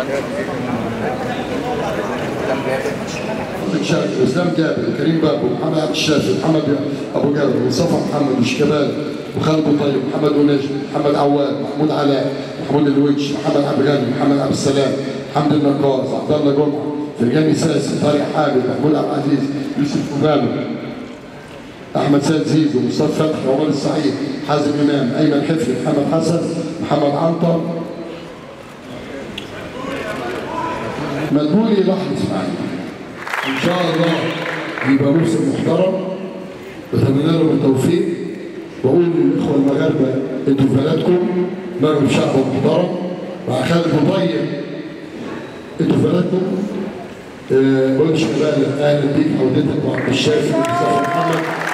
محمد شاكر اسلام جابر كريم بابو محمد عبد الشافي محمد ابو جابر مصطفى محمد وشكبال وخالد أبو طيب محمد ونجم محمد عواد محمود علاء محمود الويتش محمد عبد الغني محمد عبد السلام حمد النقاص عبد الله جمعه فرجاني ساسي طارق حامد محمود عبد العزيز يوسف مبابه احمد سيد زيزو مصطفى فتحي عمر السعيد حازم امام ايمن حفري محمد حسن محمد عنتر مدبولي لحظه اسماعيل ان شاء الله يبقى موسم محترم بتمنى لهم التوفيق واقول للاخوه المغاربه انتوا في بلدكم مغرب شعب محترم مع خالد مطيب انتوا في بلدكم آه، قلت شباب اهلا بيك حضرتك وعبد الشافي ومصطفى محمد